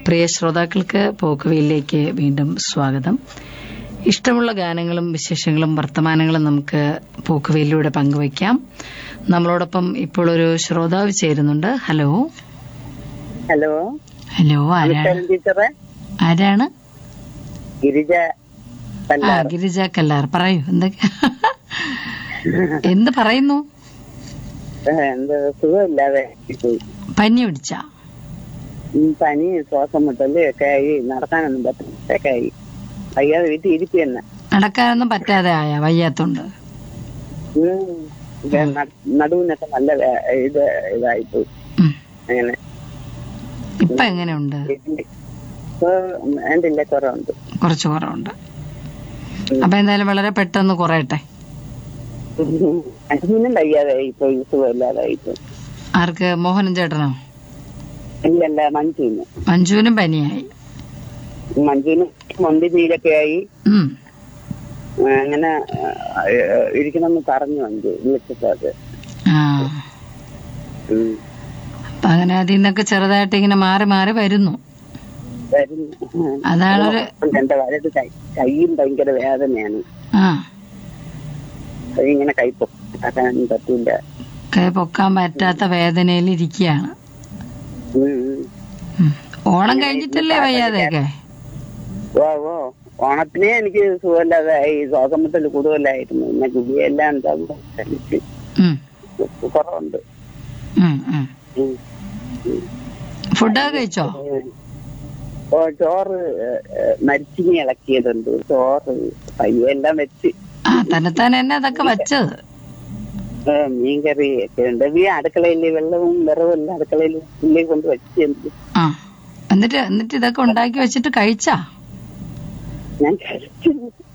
പ്രിയ ശ്രോതാക്കൾക്ക് പോക്കുവയിലേക്ക് വീണ്ടും സ്വാഗതം ഇഷ്ടമുള്ള ഗാനങ്ങളും വിശേഷങ്ങളും വർത്തമാനങ്ങളും നമുക്ക് പോക്കുവയിലൂടെ പങ്കുവയ്ക്കാം നമ്മളോടൊപ്പം ഇപ്പോൾ ഒരു ശ്രോതാവ് ചേരുന്നുണ്ട് ഹലോ ഹലോ ഹലോ ആരാണ് നമസ്കാരം ടീച്ചറെ ആരാണ് ഗിരിജ ആ പല്ലാർ ഗിരിജ കല്ലാർ പറയൂ എന്തൊക്കെ എന്ത് പറയുന്നു എന്ത് സുഖമില്ലാതെ പോയി പനി പിടിച്ച ഉം, പനി ശ്വാസം മുട്ടല് ഒക്കെ ആയി നടക്കാനൊന്നും പറ്റുന്നൊക്കെ ആയി വയ്യാതെ വീട്ടിൽ ഇരിപ്പ് തന്നെ നടക്കാനൊന്നും പറ്റാതെ ആയ വയ്യാത്തോണ്ട് ഉം. ഇത് ന- നടുവിനൊക്കെ നല്ല വേ- ഇത് ഇതായിപ്പോയി ഉം. അങ്ങനെ ഇപ്പൊ എങ്ങനെയുണ്ട് ഇപ്പൊ എന്തില്ല കുറവുണ്ട് കുറച്ച് കുറവുണ്ട് അപ്പൊ എന്തായാലും വളരെ പെട്ടെന്ന് കുറയട്ടെ അതിനും വയ്യാതെ ആയിപ്പോയി സുഖമില്ലാതെ ആയിപ്പോയി ആർക്ക് മോഹനൻ ചേട്ടനോ ഇല്ലല്ല മഞ്ജുവിന് മഞ്ജുവിനും പനിയായി മഞ്ജുവിന് മൊണ്ടി നീരൊക്കെ ആയി ഉം ആ, അങ്ങനെ ആ, ഇരിക്കണമെന്ന് പറഞ്ഞു മഞ്ജു വിളിച്ചിട്ടത് ആ ഉം. അപ്പൊ അങ്ങനെ അതിൽ നിന്നൊക്കെ ചെറുതായിട്ട് ഇങ്ങനെ മാറി മാറി വരുന്നു വരുന്നു. അതാണൊരു എന്റെ വലത് കൈ കൈയും ഭയങ്കര വേദനയാണ് ആ കൈ ഇങ്ങനെ കൈ പൊക്കാൻ പറ്റില്ല കൈ പൊക്കാൻ പറ്റാത്ത വേദനയിൽ ഇരിക്കുകയാണ് ഉം, ഉം. ഉം. ഓണം കഴിഞ്ഞിട്ടല്ലേ വയ്യാതെയൊക്കെ ഓ ഓ ഓണത്തിനെ എനിക്ക് സുഖമില്ലാതെ ഈ ശ്വാസമുട്ടൽ കൂടുതലായിരുന്നു പിന്നെ ഗുളിയെല്ലാം എന്താ കഴിച്ച് ഉം. കുറവുണ്ട് ഉം, ഉം. ഉം. ഫുഡൊക്കെ കഴിച്ചോ ഓ ചോറ് മരിച്ചിനി ഇളക്കിയതുണ്ട് ചോറ് പയ്യെല്ലാം വെച്ച് ആ തന്നെത്താൻ എന്നെ അതൊക്കെ വച്ചത് ആ, മീൻകറി ഒക്കെ ഉണ്ട് ഈ അടുക്കളയിൽ വെള്ളവും വിറവും എല്ലാം അടുക്കളയിൽ ഉള്ളിൽ കൊണ്ട് വെച്ചിട്ടുണ്ട് ആ എന്നിട്ട് എന്നിട്ട് ഇതൊക്കെ ഉണ്ടാക്കി വെച്ചിട്ട് കഴിച്ചാ ഞാൻ കഴിച്ചു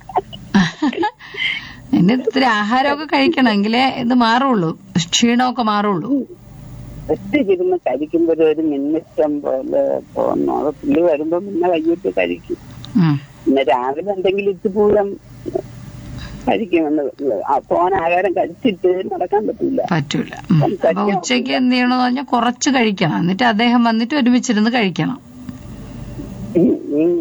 ഇനി ഇത്തിരി ആഹാരമൊക്കെ കഴിക്കണം എങ്കിലേ ഇത് മാറുള്ളൂ ക്ഷീണമൊക്കെ മാറുള്ളൂ ഒറ്റയ്ക്കിരുന്ന് കഴിക്കുമ്പോൾ ഒരു മിന്നിഷ്ടം പോലെ തോന്നുന്നു അത് പുള്ളി വരുമ്പോ പിന്നെ വൈകിട്ട് കഴിക്കും ഉം. പിന്നെ രാവിലെ എന്തെങ്കിലും ഇച്ചുപൂരം കഴിക്കുമെന്ന് ഫോൺ ആഹാരം കഴിച്ചിട്ട് നടക്കാൻ പറ്റില്ല പറ്റൂല ഉം. അപ്പൊ ഉച്ചയ്ക്ക് എന്ത് ചെയ്യണമെന്ന് പറഞ്ഞാൽ കുറച്ച് കഴിക്കണം എന്നിട്ട് അദ്ദേഹം വന്നിട്ട് ഒരുമിച്ചിരുന്ന് കഴിക്കണം ഉം, ഉം.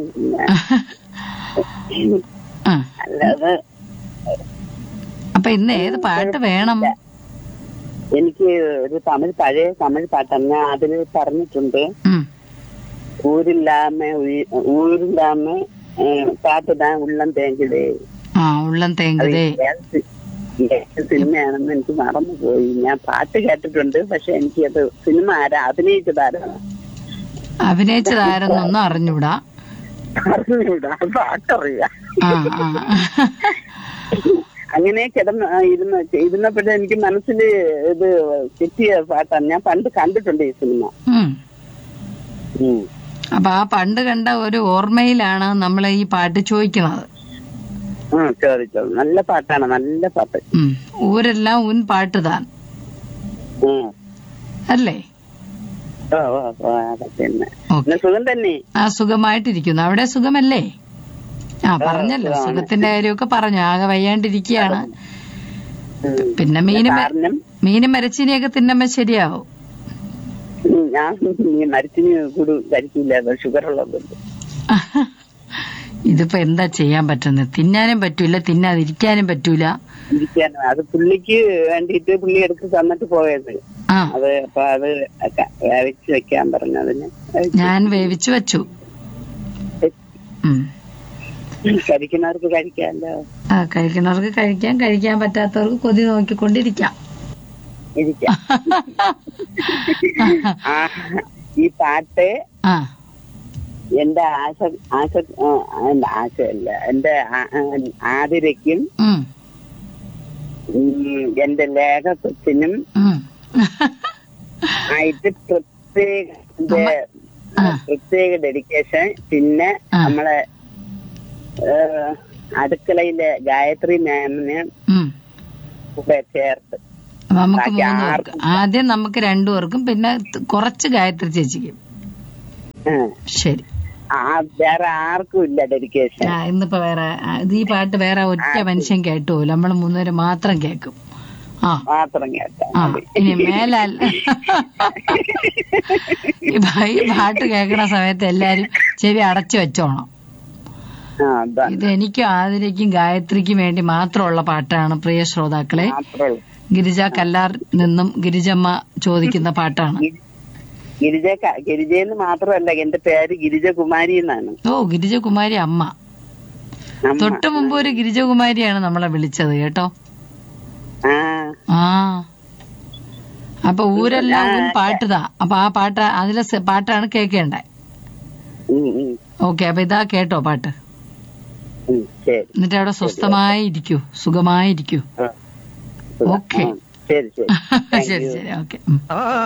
ആ അല്ലാതെ അപ്പൊ ഇന്ന് ഏത് പാട്ട് വേണം എനിക്ക് ഒരു തമിഴ് പഴയ തമിഴ് പാട്ടാണ് ഞാൻ അതിൽ പറഞ്ഞിട്ടുണ്ട് ഉം. ഊരില്ലാമ ഉയി- ഊരില്ലാമ പാട്ടുതാൻ ഉള്ളം തേങ്കിടേ ആ ഉള്ളം തേങ്ങതേ സിനിമയാണെന്ന് എനിക്ക് മറന്നുപോയി ഞാൻ പാട്ട് കേട്ടിട്ടുണ്ട് പക്ഷെ എനിക്ക് അത് സിനിമ ആരാ അഭിനയിച്ചതാരാണ് അഭിനയിച്ചതാരെന്നൊന്നും അറിഞ്ഞൂടാ അറിഞ്ഞൂടാ പാട്ടറിയാം ആ ആ അങ്ങനെ കിടന്ന് ആ, ഇരുന്ന് ഇരുന്നപ്പോഴേ എനിക്ക് മനസ്സിൽ ഇത് കിട്ടിയ പാട്ടാണ് ഞാൻ പണ്ട് കണ്ടിട്ടുണ്ട് ഈ സിനിമ ഉം. ഉം. അപ്പൊ ആ പണ്ട് കണ്ട ഒരു ഓർമ്മയിലാണ് നമ്മൾ ഈ പാട്ട് ചോദിക്കുന്നത് ആ ചോദിച്ചോളൂ നല്ല പാട്ടാണ് നല്ല പാട്ട് ഉം. ഊരെല്ലാം ഉൻ പാട്ട് താൻ ഉം. അല്ലേ ഓ ഓ ഓ, അതൊക്കെ തന്നെ ഓക്കെ പിന്നെ സുഖം തന്നെ ആ സുഖമായിട്ടിരിക്കുന്നു അവിടെ സുഖമല്ലേ ആ പറഞ്ഞല്ലോ സുഖത്തിന്റെ കാര്യമൊക്കെ പറഞ്ഞു ആകെ വയ്യാണ്ടിരിക്കുകയാണ് ഉം. പിന്നെ മീനും കാരണം മീനും മരച്ചീനിയൊക്കെ തിന്നുമ്പോ ശരിയാവും ഉം, ഞാൻ ഈ മരത്തിന് കൂട് കഴിക്കില്ല ഷുഗർ ഉള്ളതുകൊണ്ട് ഇതിപ്പോ എന്താ ചെയ്യാൻ പറ്റുന്നത് തിന്നാനും പറ്റൂല തിന്നാതിരിക്കാനും പറ്റൂല ഇരിക്കാൻ അത് പുള്ളിക്ക് വേണ്ടിയിട്ട് പുള്ളി എടുത്ത് തന്നിട്ട് പോയത് ആ അത് അപ്പൊ അത് ഒക്കെ വേവിച്ച് വെക്കാൻ പറഞ്ഞു അതിന് വേവിച്ച് ഞാൻ വേവിച്ചു വെച്ചു ഉം. കഴിക്കുന്നവർക്ക് കഴിക്കാമല്ലോ ആ കഴിക്കുന്നവർക്ക് കഴിക്കാം കഴിക്കാൻ പറ്റാത്തവർക്ക് കൊതി നോക്കിക്കൊണ്ടിരിക്കാം ഇരിക്കാം ആ ഈ പാട്ട് ആ എന്റെ ആശ ആശ ആ, എന്റെ ആശയല്ല എന്റെ ആ- ആ- ആതിരയ്ക്കും ഉം. ഉം, എന്റെ ലേഖ കൊച്ചിനും ഉം. ആയിട്ട് പ്രത്യേക ഇത് ആ. പ്രത്യേക ഡെഡിക്കേഷൻ പിന്നെ ആ. നമ്മളെ ഏഹ്, അടുക്കളയിലെ ഗായത്രി മാമിന് ഉം. കൂടെ ചേർത്ത് അപ്പൊ നമുക്ക് ബാക്കി മൂന്ന് പേർക്ക് ആദ്യം നമുക്ക് രണ്ടു പേർക്കും പിന്നെ ത- കുറച്ച് ഗായത്രി ചേച്ചിക്കും ആ. ശരി ആ വേറെ ആർക്കും ഇല്ല ഡെഡിക്കേഷൻ ആ, ഇന്നിപ്പോ വേറെ ആ, ഇത് ഈ പാട്ട് വേറെ ഒറ്റ മനുഷ്യൻ കേട്ടുപോലും നമ്മൾ മൂന്നുപേര് മാത്രം കേൾക്കും ആ മാത്രം കേട്ടാ ആ മതി. ഇനി മേലാൽ ഈ ഭ- ഈ പാട്ട് കേൾക്കുന്ന സമയത്ത് എല്ലാരും ചെവി അടച്ചു വെച്ചോണം ആ അതാ ഇത് എനിക്കും ആതിരയ്ക്കും ഗായത്രിക്കും വേണ്ടി മാത്രമുള്ള പാട്ടാണ് പ്രിയ ശ്രോതാക്കളെ മാത്രമേ ഉള്ളൂ ഗിരിജ കല്ലാർ നിന്നും ഗിരിജമ്മ ചോദിക്കുന്ന പാട്ടാണ് ഗിരി- ഗിരിജ ക- ഗിരിജയെന്ന് മാത്രമല്ല എന്റെ പേര് ഗിരിജകുമാരി എന്നാണ് ഓ ഗിരിജകുമാരി അമ്മ അമ്മ. തൊട്ടു മുമ്പ് ഒരു ഗിരിജകുമാരിയാണ് നമ്മളെ വിളിച്ചത് കേട്ടോ ആ ആ അപ്പൊ ഊരെല്ലാം ഊൻ പാട്ടുതാ അപ്പൊ ആ പാട്ട് അതിലെ സെ- പാട്ടാണ് കേൾക്കേണ്ടേ ഉം, ഉം, ഓക്കെ അപ്പൊ ഇതാ കേട്ടോ പാട്ട് ഉം, ശരി എന്നിട്ട് അവിടെ സ്വസ്ഥമായി ഇരിക്കൂ സുഖമായിരിക്കൂ ആ. ഓക്കെ ആ, ശരി ശരി ശരി ശരി ഓക്കെ